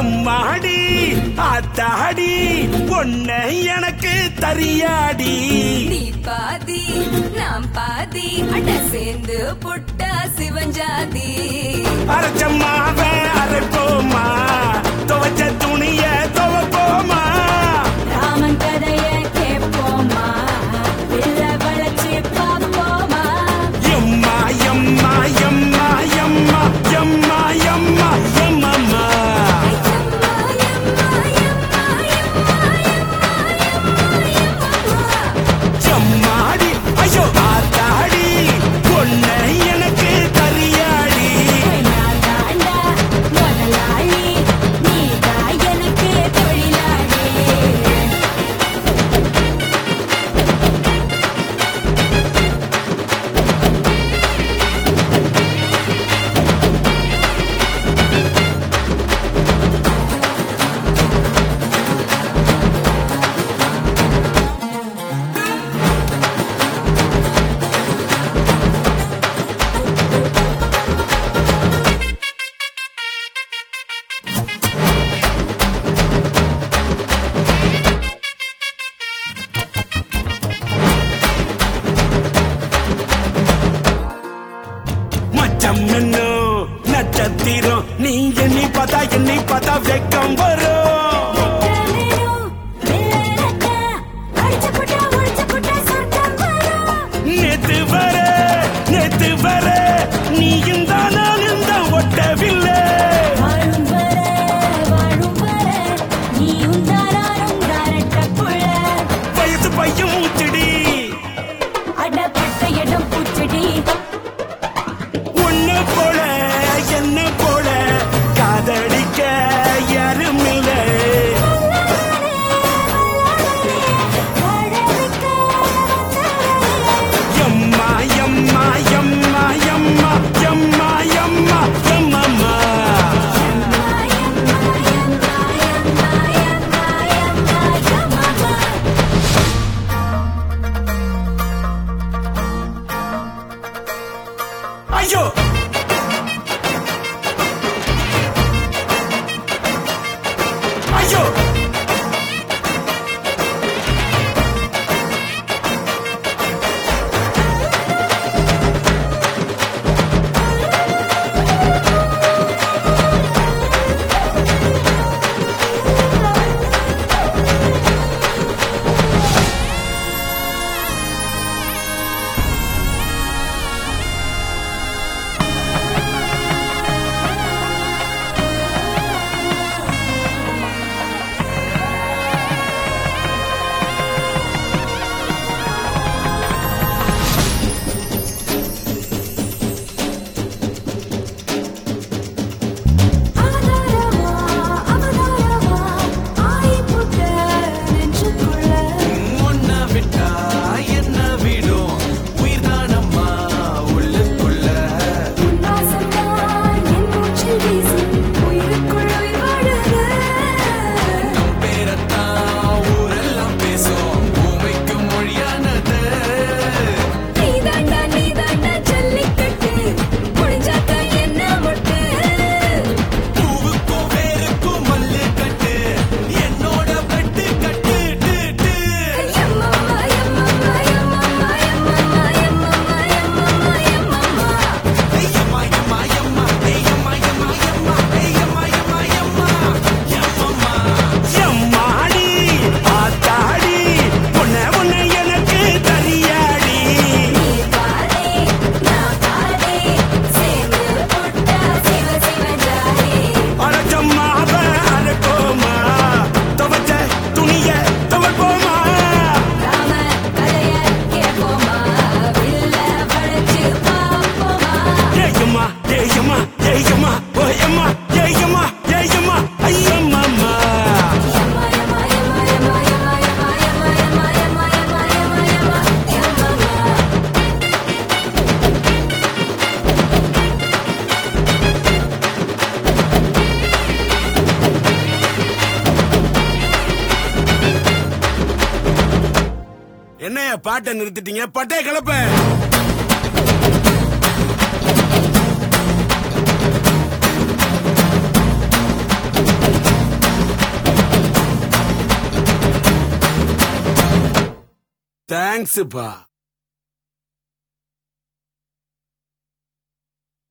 எம்மாடி ஆத்தாடி பொண்ண எனக்கு தரியாடி நீ பாதி நாம் பாதி அட சேர்ந்து புட்டா சிவஞ்சாதி அரைச்சம்மாவ அரைப்போமா துவைச்ச துணிய துவைப்போமா ராமன் கதைய கேட்போமா இல்ல வளைச்சு பார்ப்போமா எம்மா எம்மா எம்மா எம்மா எம்மா எம்மா எம்மம்மா எம்மாடி ஐயோ ஆத்தாடி பொண்ண எனக்கு தரியாடி முதலாளி நீதான் எனக்கு தொழிலாளி மச்சம் என்ன நட்சத்திரம் நீ எண்ணி பார்த்தா எண்ணி பார்த்தா வெக்கம் வரும் நேத்து வர நேத்து வர நீயும் தான் நானும் தான் ஒட்டவில்லை வயசு பையன் மூச்சுடி ஒண்ணு போல என்ன போல காதலிக்க யாரும் இல்லை எம்மா எம்மா எம்மா எம்மா எம்மா எம்மா எம்மம்மா ஐயோ ஐயோ ஒன்ன விட்டா என்ன விடும் உயிர்தானம்மா உள்ளுக்குள்ள நம் பேரத்தான் ஊரெல்லாம் பேசும் பூமிக்கு மொழியானது பூவுக்கும் வேருக்கும் மல்லு கட்டு என்னோட வெட்டு கட்டு டு, டு. ஐயம்மா, எம்மா, எம்மா, ஐயம்மா, எம்மா, எம்மா, ஐயம்மா, எம்மா, எம்மா, எம்மம்மா. எம்மாடி ஆத்தாடி பொண்ண பொண்ண எனக்கு தரியாடி அரைச்சம்மாவ அரைப்போமா துவைச்ச துணிய துவைப்போமா ஏயம்மா ஏயம்மா ஏயம்மா ஓயம்மா ஏயம்மா ஏயம்மா ஐயம்மாம்மா என்னைய பாட்டை நிறுத்திட்டீங்க பட்டே கிளப்ப தேங்க்ஸ்ப்பா